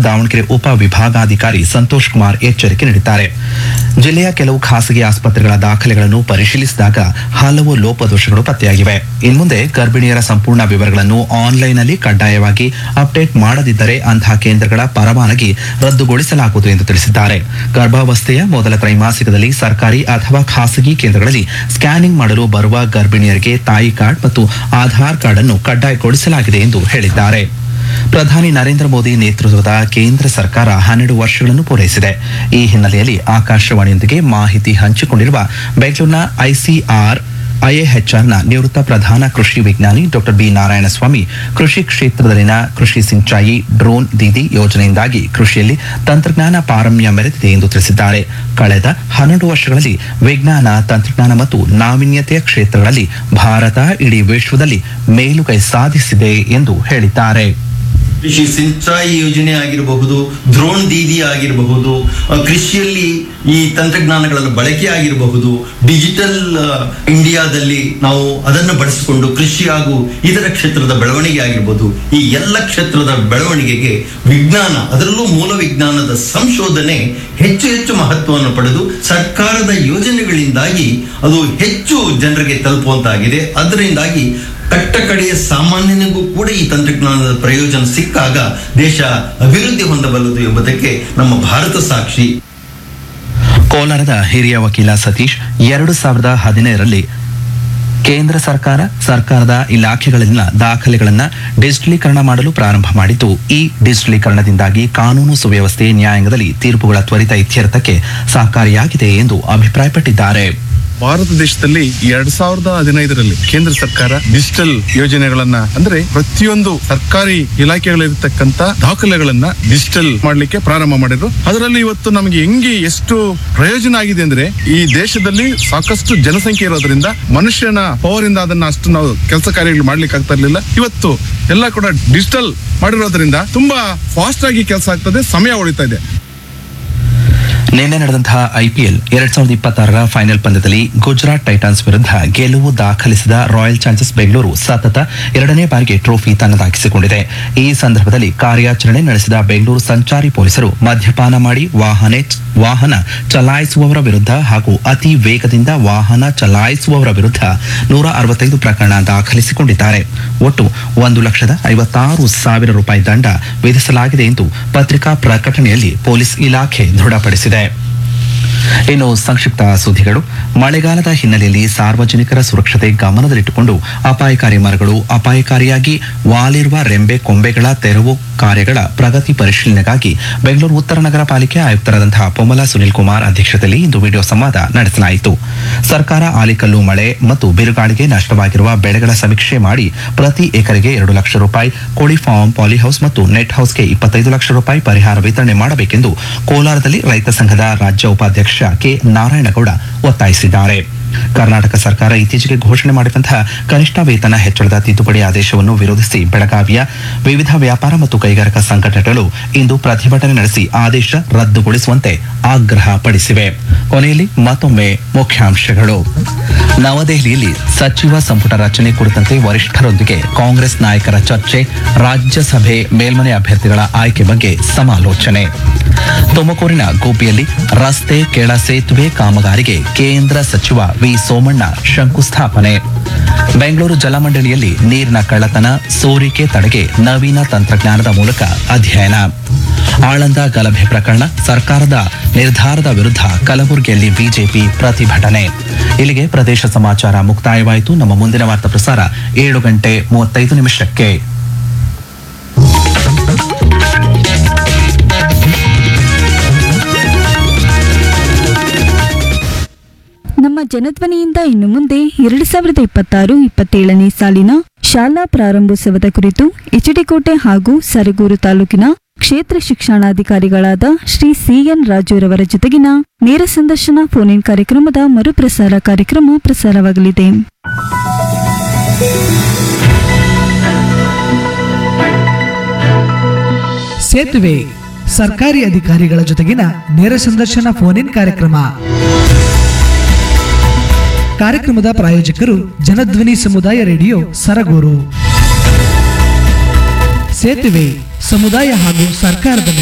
ದಾವಣಗೆರೆ ಉಪ ವಿಭಾಗಾಧಿಕಾರಿ ಸಂತೋಷ್ ಕುಮಾರ್ ಎಚ್ಚರಿಕೆ ನೀಡಿದ್ದಾರೆ ಜಿಲ್ಲೆಯ ಕೆಲವು ಖಾಸಗಿ ಆಸ್ಪತ್ರೆಗಳ ದಾಖಲೆಗಳನ್ನು ಪರಿಶೀಲಿಸಿದಾಗ ಹಲವು ಲೋಪದೋಷಗಳು ಪತ್ತೆಯಾಗಿವೆ ಇನ್ಮುಂದೆ ಗರ್ಭಿಣಿಯರ ಸಂಪೂರ್ಣ ವಿವರಗಳನ್ನು ಆನ್ಲೈನ್ನಲ್ಲಿ ಕಡ್ಡಾಯವಾಗಿ ಅಪ್ಡೇಟ್ ಮಾಡದಿದ್ದರೆ ಅಂತಹ ಕೇಂದ್ರಗಳ ಪರವಾನಗಿ ರದ್ದುಗೊಳಿಸಲಾಗುವುದು ಎಂದು ತಿಳಿಸಿದ್ದಾರೆ ಗರ್ಭಾವಸ್ಥೆಯ ಮೊದಲ ತ್ರೈಮಾಸಿಕದಲ್ಲಿ ಸರ್ಕಾರಿ ಅಥವಾ ಖಾಸಗಿ ಕೇಂದ್ರಗಳಲ್ಲಿ ಸ್ಕ್ಯಾನಿಂಗ್ ಮಾಡಲು ಬರುವ ಗರ್ಭಿಣಿಯರಿಗೆ ತಾಯಿ ಕಾರ್ಡ್ ಮತ್ತು ಆಧಾರ್ ಕಾರ್ಡ್ ಅನ್ನು ಕಡ್ಡಾಯಗೊಳಿಸಲಾಗಿದೆ ಎಂದು ಹೇಳಿದ್ದಾರೆ ಪ್ರಧಾನಿ ನರೇಂದ್ರ ಮೋದಿ ನೇತೃತ್ವದ ಕೇಂದ್ರ ಸರ್ಕಾರ ಹನ್ನೆರಡು ವರ್ಷಗಳನ್ನು ಪೂರೈಸಿದೆ ಈ ಹಿನ್ನೆಲೆಯಲ್ಲಿ ಆಕಾಶವಾಣಿಯೊಂದಿಗೆ ಮಾಹಿತಿ ಹಂಚಿಕೊಂಡಿರುವ ಬೆಂಗಳೂರಿನ ಐಸಿಆರ್ ಐಎಎಚ್ಆರ್ನ ನಿವೃತ್ತ ಪ್ರಧಾನ ಕೃಷಿ ವಿಜ್ಞಾನಿ ಡಾಕ್ಟರ್ ಬಿ ನಾರಾಯಣಸ್ವಾಮಿ ಕೃಷಿ ಕ್ಷೇತ್ರದಲ್ಲಿನ ಕೃಷಿ ಸಿಂಚಾಯಿ ಡ್ರೋನ್ ದೀದಿ ಯೋಜನೆಯಿಂದಾಗಿ ಕೃಷಿಯಲ್ಲಿ ತಂತ್ರಜ್ಞಾನ ಪಾರಮ್ಯ ಮೆರೆದಿದೆ ಎಂದು ತಿಳಿಸಿದ್ದಾರೆ ಕಳೆದ ಹನ್ನೆರಡು ವರ್ಷಗಳಲ್ಲಿ ವಿಜ್ಞಾನ ತಂತ್ರಜ್ಞಾನ ಮತ್ತು ನಾವೀನ್ಯತೆಯ ಕ್ಷೇತ್ರಗಳಲ್ಲಿ ಭಾರತ ಇಡೀ ವಿಶ್ವದಲ್ಲಿ ಮೇಲುಗೈ ಸಾಧಿಸಿದೆ ಎಂದು ಹೇಳಿದ್ದಾರೆ ಕೃಷಿ ಸಿಂಚಾಯಿ ಯೋಜನೆ ಆಗಿರಬಹುದು ದ್ರೋಣ್ ದೀದಿ ಆಗಿರಬಹುದು ಆ, ಕೃಷಿಯಲ್ಲಿ ಈ ತಂತ್ರಜ್ಞಾನಗಳ ಬಳಕೆ ಆಗಿರಬಹುದು ಡಿಜಿಟಲ್ ಆ, ಇಂಡಿಯಾದಲ್ಲಿ ನಾವು ಅದನ್ನು ಬಳಸಿಕೊಂಡು ಕೃಷಿ ಹಾಗೂ ಇತರ ಕ್ಷೇತ್ರದ ಬೆಳವಣಿಗೆ ಆಗಿರಬಹುದು ಈ ಎಲ್ಲ ಕ್ಷೇತ್ರದ ಬೆಳವಣಿಗೆಗೆ ವಿಜ್ಞಾನ ಅದರಲ್ಲೂ ಮೂಲ ವಿಜ್ಞಾನದ ಸಂಶೋಧನೆ ಹೆಚ್ಚು ಹೆಚ್ಚು ಮಹತ್ವವನ್ನು ಪಡೆದು ಸರ್ಕಾರದ ಯೋಜನೆಗಳಿಂದಾಗಿ ಅದು ಹೆಚ್ಚು ಜನರಿಗೆ ತಲುಪುವಂತಾಗಿದೆ ಅದರಿಂದಾಗಿ ಕಟ್ಟ ಕಡೆಯ ಸಾಮಾನ್ಯನಿಗೂ ಕೂಡ ಈ ತಂತ್ರಜ್ಞಾನದ ಪ್ರಯೋಜನ ಸಿಕ್ಕಾಗ ದೇಶ ಅಭಿವೃದ್ಧಿ ಹೊಂದಬಲ್ಲದು ಎಂಬುದಕ್ಕೆ ನಮ್ಮ ಭಾರತ ಸಾಕ್ಷಿ ಕೋಲಾರದ ಹಿರಿಯ ವಕೀಲ ಸತೀಶ್ ಎರಡು ಸಾವಿರದ ಹದಿನೈದರಲ್ಲಿ ಕೇಂದ್ರ ಸರ್ಕಾರ ಸರ್ಕಾರದ ಇಲಾಖೆಗಳಲ್ಲಿನ ದಾಖಲೆಗಳನ್ನು ಡಿಜಿಟಲೀಕರಣ ಮಾಡಲು ಪ್ರಾರಂಭ ಮಾಡಿದ್ದು ಈ ಡಿಜಿಟಲೀಕರಣದಿಂದಾಗಿ ಕಾನೂನು ಸುವ್ಯವಸ್ಥೆ ನ್ಯಾಯಾಂಗದಲ್ಲಿ ತೀರ್ಪುಗಳ ತ್ವರಿತ ಇತ್ಯರ್ಥಕ್ಕೆ ಸಹಕಾರಿಯಾಗಿದೆ ಎಂದು ಅಭಿಪ್ರಾಯಪಟ್ಟಿದ್ದಾರೆ ಭಾರತ ದೇಶದಲ್ಲಿ ಎರಡ್ ಸಾವಿರದ ಹದಿನೈದರಲ್ಲಿ ಕೇಂದ್ರ ಸರ್ಕಾರ ಡಿಜಿಟಲ್ ಯೋಜನೆಗಳನ್ನ ಅಂದ್ರೆ ಪ್ರತಿಯೊಂದು ಸರ್ಕಾರಿ ಇಲಾಖೆಗಳಿರ್ತಕ್ಕಂತ ದಾಖಲೆಗಳನ್ನ ಡಿಜಿಟಲ್ ಮಾಡ್ಲಿಕ್ಕೆ ಪ್ರಾರಂಭ ಮಾಡಿದ್ರು ಅದರಲ್ಲಿ ಇವತ್ತು ನಮಗೆ ಹೆಂಗೆ ಎಷ್ಟು ಪ್ರಯೋಜನ ಆಗಿದೆ ಅಂದ್ರೆ ಈ ದೇಶದಲ್ಲಿ ಸಾಕಷ್ಟು ಜನಸಂಖ್ಯೆ ಇರೋದ್ರಿಂದ ಮನುಷ್ಯನ ಪವರ್ ಇಂದ ಅದನ್ನ ಅಷ್ಟು ನಾವು ಕೆಲಸ ಕಾರ್ಯಗಳು ಮಾಡ್ಲಿಕ್ಕೆ ಆಗ್ತಾ ಇರ್ಲಿಲ್ಲ ಇವತ್ತು ಎಲ್ಲ ಕೂಡ ಡಿಜಿಟಲ್ ಮಾಡಿರೋದ್ರಿಂದ ತುಂಬಾ ಫಾಸ್ಟ್ ಆಗಿ ಕೆಲಸ ಆಗ್ತದೆ ಸಮಯ ಉಳಿತಾ ಇದೆ ನಿನ್ನೆ ನಡೆದಂತಹ ಐಪಿಎಲ್ ಎರಡ್ ಸಾವಿರದ ಇಪ್ಪತ್ತಾರರ ಫೈನಲ್ ಪಂದ್ಯದಲ್ಲಿ ಗುಜರಾತ್ ಟೈಟನ್ಸ್ ವಿರುದ್ಧ ಗೆಲುವು ದಾಖಲಿಸಿದ ರಾಯಲ್ ಚಾಲೆಂಜರ್ಸ್ ಬೆಂಗಳೂರು ಸತತ ಎರಡನೇ ಬಾರಿಗೆ ಟ್ರೋಫಿ ತನ್ನದಾಗಿಸಿಕೊಂಡಿದೆ ಈ ಸಂದರ್ಭದಲ್ಲಿ ಕಾರ್ಯಾಚರಣೆ ನಡೆಸಿದ ಬೆಂಗಳೂರು ಸಂಚಾರಿ ಪೊಲೀಸರು ಮದ್ಯಪಾನ ಮಾಡಿ ವಾಹನ ವಾಹನ ಚಲಾಯಿಸುವವರ ವಿರುದ್ಧ ಹಾಗೂ ಅತಿ ವೇಗದಿಂದ ವಾಹನ ಚಲಾಯಿಸುವವರ ವಿರುದ್ಧ ನೂರ ಅರವತ್ತೈದು ಪ್ರಕರಣ ದಾಖಲಿಸಿಕೊಂಡಿದ್ದಾರೆ ಒಟ್ಟು ಒಂದು ಲಕ್ಷದ ಐವತ್ತಾರು ಸಾವಿರ ರೂಪಾಯಿ ದಂಡ ವಿಧಿಸಲಾಗಿದೆ ಎಂದು ಪತ್ರಿಕಾ ಪ್ರಕಟಣೆಯಲ್ಲಿ ಪೊಲೀಸ್ ಇಲಾಖೆ ದೃಢಪಡಿಸಿದೆ ಇನ್ನು ಸಂಕ್ಷಿಪ್ತ ಸುದ್ದಿಗಳು ಮಳೆಗಾಲದ ಹಿನ್ನೆಲೆಯಲ್ಲಿ ಸಾರ್ವಜನಿಕರ ಸುರಕ್ಷತೆ ಗಮನದಲ್ಲಿಟ್ಟುಕೊಂಡು ಅಪಾಯಕಾರಿ ಮರಗಳು ಅಪಾಯಕಾರಿಯಾಗಿ ವಾಲಿರುವ ರೆಂಬೆ ಕೊಂಬೆಗಳ ತೆರವು ಕಾರ್ಯಗಳ ಪ್ರಗತಿ ಪರಿಶೀಲನೆಗಾಗಿ ಬೆಂಗಳೂರು ಉತ್ತರ ನಗರ ಪಾಲಿಕೆ ಆಯುಕ್ತರಾದಂತಹ ಪೊಮಲ ಸುನಿಲ್ ಕುಮಾರ್ ಅಧ್ಯಕ್ಷತೆಯಲ್ಲಿ ಇಂದು ವಿಡಿಯೋ ಸಂವಾದ ನಡೆಸಲಾಯಿತು ಸರ್ಕಾರ ಆಲಿಕಲ್ಲು ಮಳೆ ಮತ್ತು ಬಿರುಗಾಳಿಗೆ ನಷ್ಟವಾಗಿರುವ ಬೆಳೆಗಳ ಸಮೀಕ್ಷೆ ಮಾಡಿ ಪ್ರತಿ ಎಕರೆಗೆ ಎರಡು ಲಕ್ಷ ರೂಪಾಯಿ ಕೋಳಿ ಫಾರ್ಮ್ ಪಾಲಿಹೌಸ್ ಮತ್ತು ನೆಟ್ ಹೌಸ್ಗೆ ಇಪ್ಪತ್ತೈದು ಲಕ್ಷ ರೂಪಾಯಿ ಪರಿಹಾರ ವಿತರಣೆ ಮಾಡಬೇಕೆಂದು ಕೋಲಾರದಲ್ಲಿ ರೈತ ಸಂಘದ ರಾಜ್ಯ ಉಪಾಧ್ಯಕ್ಷ ಕೆ ನಾರಾಯಣಗೌಡ ಒತ್ತಾಯಿಸಿದ್ದಾರೆ ಕರ್ನಾಟಕ ಸರ್ಕಾರ ಇತ್ತೀಚೆಗೆ ಘೋಷಣೆ ಮಾಡಿದಂತಹ ಕನಿಷ್ಠ ವೇತನ ಹೆಚ್ಚಳದ ತಿದ್ದುಪಡಿ ಆದೇಶವನ್ನು ವಿರೋಧಿಸಿ ಬೆಳಗಾವಿಯ ವಿವಿಧ ವ್ಯಾಪಾರ ಮತ್ತು ಕೈಗಾರಿಕಾ ಸಂಘಟನೆಗಳು ಇಂದು ಪ್ರತಿಭಟನೆ ನಡೆಸಿ ಆದೇಶ ರದ್ದುಗೊಳಿಸುವಂತೆ ಆಗ್ರಹಪಡಿಸಿವೆ ಕೊನೆಯಲ್ಲಿ ಮತ್ತೊಮ್ಮೆ ಮುಖ್ಯಾಂಶಗಳು ನವದೆಹಲಿಯಲ್ಲಿ ಸಚಿವ ಸಂಪುಟ ರಚನೆ ಕುರಿತಂತೆ ವರಿಷ್ಠರೊಂದಿಗೆ ಕಾಂಗ್ರೆಸ್ ನಾಯಕರ ಚರ್ಚೆ ರಾಜ್ಯಸಭೆ ಮೇಲ್ಮನೆ ಅಭ್ಯರ್ಥಿಗಳ ಆಯ್ಕೆ ಬಗ್ಗೆ ಸಮಾಲೋಚನೆ ತುಮಕೂರಿನ ಗುಬ್ಬಿಯಲ್ಲಿ ರಸ್ತೆ ಕೆಳ ಸೇತುವೆ ಕಾಮಗಾರಿಗೆ ಕೇಂದ್ರ ಸಚಿವ ವಿ ಸೋಮಣ್ಣ ಶಂಕುಸ್ಥಾಪನೆ ಬೆಂಗಳೂರು ಜಲಮಂಡಳಿಯಲ್ಲಿ ನೀರಿನ ಕಳ್ಳತನ ಸೋರಿಕೆ ತಡೆಗೆ ನವೀನ ತಂತ್ರಜ್ಞಾನದ ಮೂಲಕ ಅಧ್ಯಯನ ಆಳಂದ ಗಲಭೆ ಪ್ರಕರಣ ಸರ್ಕಾರದ ನಿರ್ಧಾರದ ವಿರುದ್ಧ ಕಲಬುರಗಿಯಲ್ಲಿ ಬಿಜೆಪಿ ಪ್ರತಿಭಟನೆ ಇಲ್ಲಿಗೆ ಪ್ರದೇಶ ಸಮಾಚಾರ ಮುಕ್ತಾಯವಾಯಿತು ನಮ್ಮ ಮುಂದಿನ ವಾರ್ತಾ ಪ್ರಸಾರ ಏಳು ಗಂಟೆ ಮೂವತ್ತೈದು ನಿಮಿಷಕ್ಕೆ ನಮ್ಮ ಜನಧ್ವನಿಯಿಂದ ಇನ್ನು ಮುಂದೆ ಎರಡು ಸಾವಿರದ ಇಪ್ಪತ್ತಾರು ಇಪ್ಪತ್ತೇಳನೇ ಸಾಲಿನ ಶಾಲಾ ಪ್ರಾರಂಭೋತ್ಸವದ ಕುರಿತು ಎಚ್ಡಿಕೋಟೆ ಹಾಗೂ ಸರಗೂರು ತಾಲೂಕಿನ ಕ್ಷೇತ್ರ ಶಿಕ್ಷಣಾಧಿಕಾರಿಗಳಾದ ಶ್ರೀ ಸಿಎನ್ ರಾಜುರವರ ಜೊತೆಗಿನ ನೇರ ಸಂದರ್ಶನ ಫೋನ್ ಇನ್ ಕಾರ್ಯಕ್ರಮದ ಮರುಪ್ರಸಾರ ಕಾರ್ಯಕ್ರಮ ಪ್ರಸಾರವಾಗಲಿದೆ ಸೇತುವೆ ಸರ್ಕಾರಿ ಅಧಿಕಾರಿಗಳ ಜೊತೆಗಿನ ನೇರ ಸಂದರ್ಶನ ಫೋನ್ ಇನ್ ಕಾರ್ಯಕ್ರಮ ಕಾರ್ಯಕ್ರಮದ ಪ್ರಾಯೋಜಕರು ಜನಧ್ವನಿ ಸಮುದಾಯ ರೇಡಿಯೋ ಸರಗೂರು ಸೇತುವೆ ಸಮುದಾಯ ಹಾಗೂ ಸರ್ಕಾರದ